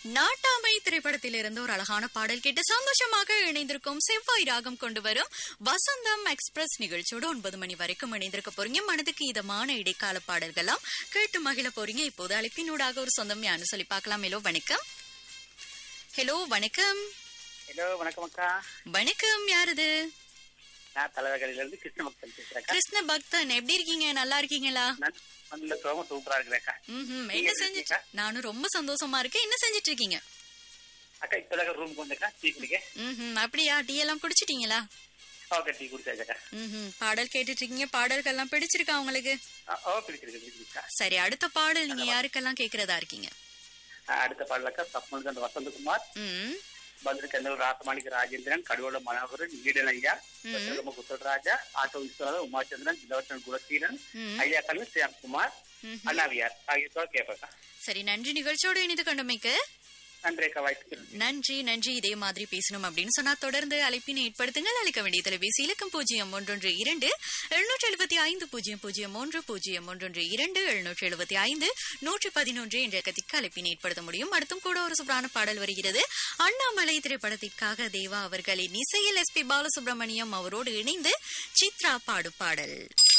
நாட்டாமை திரைப்படத்தில் இருந்து ஒரு அழகான பாடல் கேட்டு சந்தோஷமாக இணைந்திருக்கும் செவ்வாய் ராகம் கொண்டு வரும் வசந்தம் எக்ஸ்பிரஸ் நிகழ்ச்சியோட ஒன்பது மணி வரைக்கும் இணைந்திருக்க போறீங்க மனதுக்கு இதமான இடைக்கால பாடல்கள்லாம் கேட்டு மகிழ போறீங்க இப்போது அழைப்பினூடாக ஒரு சொந்தம் யானு சொல்லி பார்க்கலாம் ஹலோ வணக்கம் ஹலோ வணக்கம் ஹலோ வணக்கம் அக்கா வணக்கம் யாரது நான் தலைவர்களில இருந்து கிருஷ்ண பக்தன் பேசுறேன் கிருஷ்ண பக்தன் எப்படி இருக்கீங்க நல்லா இருக்கீங்களா நான் நல்ல சோம சூப்பரா இருக்கிறேக்கா ம்ஹும். என்ன செஞ்சுட்டு நானும் ரொம்ப சந்தோஷமா இருக்கேன் என்ன செஞ்சுட்டு இருக்கீங்க அக்கா இப்பதான் ரூமுக்கு வந்தக்கா டீ குடிக்க ம்ஹும். அப்படியா டீ எல்லாம் குடிச்சிட்டீங்களா ஓகே டீ குடிச்சாச்சக்கா ம்ஹும். பாடல் கேட்டுட்டு இருக்கீங்க பாடல்கள்லாம் பிடிச்சிருக்கா உங்களுக்கு ஓ பிடிச்சிருக்கு பிடிச்சிருக்கா சரி அடுத்த பாடல் நீங்க யாருக்கெல்லாம் கேக்குறதா இருக்கீங்க அடுத்த பாடலக்கா தப்புமலுக்கு வசந்தகுமார் ம் பதில் கண்ணூர் ராசமாணிக்கு ராஜேந்திரன் கடுவோட மனோகரன் ஈடன் ஐயா பத்திரகம குசல்ராஜா ஆட்டோ விஸ்வநாதன் உமாச்சந்திரன் திலவச்சன் குலசீலன் ம். ஐயா கண்ணு சியாம்குமார் ம்ஹும். அண்ணாவியார் ஆகியோர் கேட்பேக்கா சரி நன்றி நிகழ்ச்சியோடு இணைந்து கொண்டமைக்கு நன்றி அக்கா வாய்ப்பு நன்றி நன்றி இதே மாதிரி பேசணும் அப்படின்னு சொன்னா தொடர்ந்து அழைப்பினை ஏற்படுத்துங்கள் அழைக்க வேண்டிய தொலைபேசி இலக்கம் பூஜ்ஜியம் ஒன்றொன்று இரண்டு எழுநூற்றி எழுபத்தி ஐந்து பூஜ்ஜியம் பூஜ்ஜியம் ஒன்று பூஜ்ஜியம் ஒன்றொன்று இரண்டு எழுநூற்றி எழுபத்தி ஐந்து நூற்றி பதினொன்று என்ற கத்திக்கு அழைப்பினை ஏற்படுத்த முடியும் அடுத்தும் கூட ஒரு சூப்பரான பாடல் வருகிறது அண்ணாமலை திரைப்படத்திற்காக தேவா அவர்களின் இசையில் எஸ் பி பாலசுப்ரமணியம் அவரோடு இணைந்து சித்ரா பாடு பாடல்